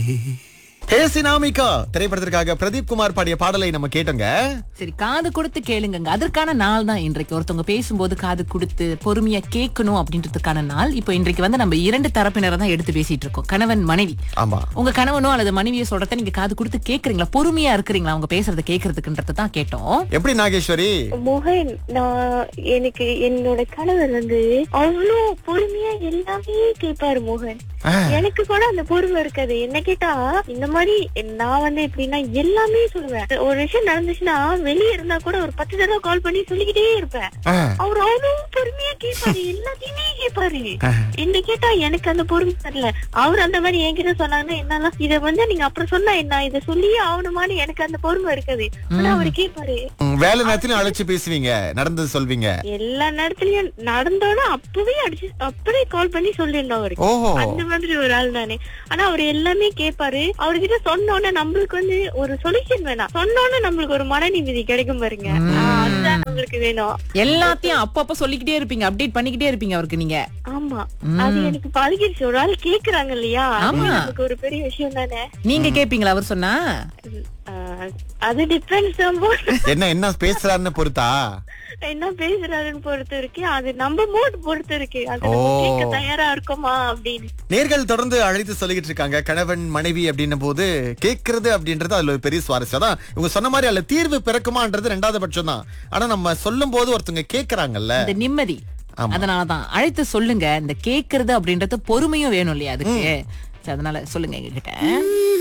ஹே சினாமிகா திரைப்படத்திற்காக பிரதீப் குமார் பாடிய பாடலை நம்ம கேட்டோங்க சரி காது கொடுத்து கேளுங்கங்க அதற்கான நாள் தான் இன்றைக்கு ஒருத்தவங்க பேசும்போது காது கொடுத்து பொறுமையா கேட்கணும் அப்படின்றதுக்கான நாள் இப்போ இன்றைக்கு வந்து நம்ம இரண்டு தரப்பினரை தான் எடுத்து பேசிட்டு இருக்கோம் கணவன் மனைவி ஆமா உங்க கணவனோ அல்லது மனைவியை சொல்றத நீங்க காது கொடுத்து கேக்குறீங்களா பொறுமையா இருக்கிறீங்களா அவங்க பேசுறத கேக்குறதுக்குன்றத தான் கேட்டோம் எப்படி நாகேஸ்வரி மோகன் நான் எனக்கு என்னோட கணவர் வந்து அவ்வளோ பொறுமையா எல்லாமே கேட்பாரு மோகன் ஆ. எனக்கு கூட அந்த பொறுமை இருக்காது என்ன கேட்டா இந்த மாதிரி நான் வந்து எப்படின்னா எல்லாமே சொல்லுவேன் ஒரு விஷயம் நடந்துச்சுன்னா வெளியே இருந்தா கூட ஒரு பத்து தடவை கால் பண்ணி சொல்லிக்கிட்டே இருப்பேன் ஆ, அவர் அவ்வளோ பொறுமையா கேட்பாரு எல்லாத்தையுமே கேட்பாரு ஆ. என்ன கேட்டா எனக்கு அந்த பொறுமை தெரியல அவர் அந்த மாதிரி என்கிட்ட சொன்னாங்கன்னா என்னால இத வந்து நீங்க அப்புறம் சொன்னா என்ன இத சொல்லியே ஆகணுமான்னு எனக்கு அந்த பொறுமை இருக்காது ஆனா அவரு கேட்பாரு ம், வேலை நேரத்திலும் அழைச்சு பேசுவீங்க நடந்தது சொல்வீங்க எல்லா நேரத்துலயும் நடந்தோன்னா அப்பவே அடிச்சு அப்படியே கால் பண்ணி சொல்லிடணும் அவருக்கு ஓஹோ அந்த மாதிரி ஒரு ஆள் தானே ஆனா அவர் எல்லாமே கேட்பாரு அவர்கிட்ட சொன்னோன்னே நம்மளுக்கு வந்து ஒரு சொல்யூஷன் வேணாம் சொன்னோன்னே நம்மளுக்கு ஒரு மன நிம்மதி கிடைக்கும் பாருங்க ஆ, அதுதான் நம்மளுக்கு வேணும் எல்லாத்தையும் அப்பப்ப சொல்லிக்கிட்டே இருப்பீங்க அப்டேட் பண்ணிக்கிட்டே இருப்பீங்க அவருக்கு நீங்க ஆமா அது எனக்கு பழகிடுச்சு ஒரு ஆள் கேக்குறாங்க இல்லையா அது ஆமா. நமக்கு ஒரு பெரிய விஷயம் தானே நீங்க கேப்பீங்களா அவர் சொன்னா ஆ, அது டிபெண்ட்ஸ் என்ன என்ன பேசுறாருன்னு பொறுத்தா என்ன பேசுறாருன்னு பொறுத்து இருக்கு அது நம்ம மூட் பொறுத்து இருக்கு அது ஓ. நம்ம கேட்க தயாரா இருக்கோமா அப்படின்னு நேர்கள் தொடர்ந்து அழைத்து சொல்லிக்கிட்டு இருக்காங்க கணவன் மனைவி அப்படின்னும் போது கேட்கறது அப்படின்றது அதுல ஒரு பெரிய சுவாரஸ்யம் தான் இவங்க சொன்ன மாதிரி அதுல தீர்வு பிறக்குமான்றது ரெண்டாவது பட்சம் தான் ஆனா நம்ம சொல்லும் போது ஒருத்தவங்க கேக்குறாங்கல்ல இந்த நிம்மதி ஆமா. அதனாலதான் அழைத்து சொல்லுங்க இந்த கேக்குறது அப்படின்றது பொறுமையும் வேணும் இல்லையா அதுக்கு சரி, அதனால சொல்லுங்க எங்க கிட்ட